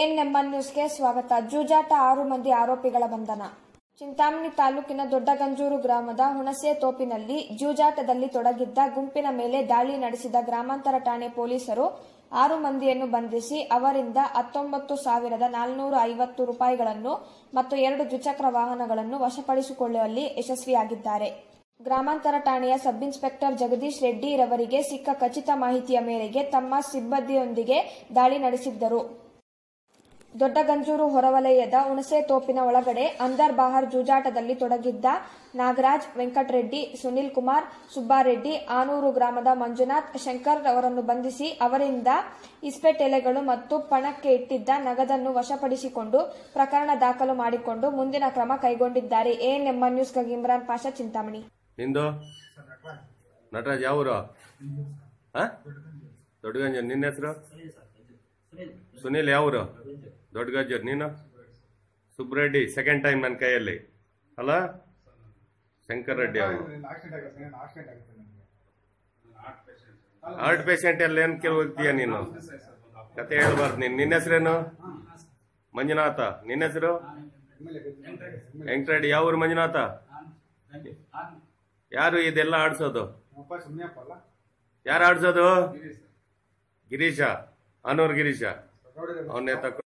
ಎಎನ್ಎಂಎನ್ ನ್ಯೂಸ್ಗೆ ಸ್ವಾಗತ ಜೂಜಾಟ ಆರು ಮಂದಿ ಆರೋಪಿಗಳ ಬಂಧನ ಚಿಂತಾಮಣಿ ತಾಲೂಕಿನ ದೊಡ್ಡಗಂಜೂರು ಗ್ರಾಮದ ಹುಣಸೆ ತೋಪಿನಲ್ಲಿ ಜೂಜಾಟದಲ್ಲಿ ತೊಡಗಿದ್ದ ಗುಂಪಿನ ಮೇಲೆ ದಾಳಿ ನಡೆಸಿದ ಗ್ರಾಮಾಂತರ ಠಾಣೆ ಪೊಲೀಸರು ಆರು ಮಂದಿಯನ್ನು ಬಂಧಿಸಿ ಅವರಿಂದ ಹತ್ತೊಂಬತ್ತು ಸಾವಿರದ ನಾಲ್ನೂರ ಐವತ್ತು ರೂಪಾಯಿಗಳನ್ನು ಮತ್ತು ಎರಡು ದ್ವಿಚಕ್ರ ವಾಹನಗಳನ್ನು ವಶಪಡಿಸಿಕೊಳ್ಳುವಲ್ಲಿ ಯಶಸ್ವಿಯಾಗಿದ್ದಾರೆ ಗ್ರಾಮಾಂತರ ಠಾಣೆಯ ಸಬ್ ಇನ್ಸ್ಪೆಕ್ಟರ್ ಜಗದೀಶ್ ರೆಡ್ಡಿ ರವರಿಗೆ ಸಿಕ್ಕ ಖಚಿತ ಮಾಹಿತಿಯ ಮೇರೆಗೆ ತಮ್ಮ ಸಿಬ್ಬಂದಿಯೊಂದಿಗೆ ದಾಳಿ ನಡೆಸಿದ್ದರು ದೊಡ್ಡಗಂಜೂರು ಹೊರವಲಯದ ಹುಣಸೆ ತೋಪಿನ ಒಳಗಡೆ ಅಂದರ್ ಬಾಹರ್ ಜೂಜಾಟದಲ್ಲಿ ತೊಡಗಿದ್ದ ನಾಗರಾಜ್ ವೆಂಕಟರೆಡ್ಡಿ ಸುನಿಲ್ ಕುಮಾರ್ ಸುಬ್ಬಾರೆಡ್ಡಿ ಆನೂರು ಗ್ರಾಮದ ಮಂಜುನಾಥ್ ಶಂಕರ್ ಅವರನ್ನು ಬಂಧಿಸಿ ಅವರಿಂದ ಇಸ್ಪೆಟ್ ಎಲೆಗಳು ಮತ್ತು ಪಣಕ್ಕೆ ಇಟ್ಟಿದ್ದ ನಗದನ್ನು ವಶಪಡಿಸಿಕೊಂಡು ಪ್ರಕರಣ ದಾಖಲು ಮಾಡಿಕೊಂಡು ಮುಂದಿನ ಕ್ರಮ ಕೈಗೊಂಡಿದ್ದಾರೆ ಎಎನ್ಎಂಎನ್ ನ್ಯೂಸ್ಗಾಗಿ ಇಮ್ರಾನ್ ಪಾಷಾ ಚಿಂತಾಮಣಿ ನಿಂದು ನಟರಾಜ್ ಯಾವ ಊರು ಆ? ದೊಡ್ಡಗಂಜ ನಿನ್ನ ಹೆಸರು ಸುನಿಲ್ ಯಾವ ಊರು ದೊಡ್ಡಗಂಜರ್ ನೀನು ಸುಬ್ರೆಡ್ಡಿ ಸೆಕೆಂಡ್ ಟೈಮ್ ನನ್ನ ಕೈಯಲ್ಲಿ ಅಲ್ಲ ಶಂಕರ್ ರೆಡ್ಡಿ ಅವರು ಹಾರ್ಟ್ ಪೇಷಂಟ್ ಎಲ್ಲ ಏನ್ ಕೇಳಿ ಹೋಗ್ತೀಯ ನೀನು ಕತೆ ಹೇಳ್ಬಾರ್ದು ನೀನು ನಿನ್ನ ಹೆಸರೇನು ಮಂಜುನಾಥ ನಿನ್ನ ಹೆಸರು ವೆಂಕಟರೆಡ್ಡಿ ಯಾವ ಊರು ಮಂಜುನಾಥ ಯಾರು ಇದೆಲ್ಲ ಆಡ್ಸೋದು ಯಾರು ಆಡ್ಸೋದು ಗಿರೀಶ ಅನೂರ್ ಗಿರೀಶ ಅವನ್ನೇ ತಕ್ಕ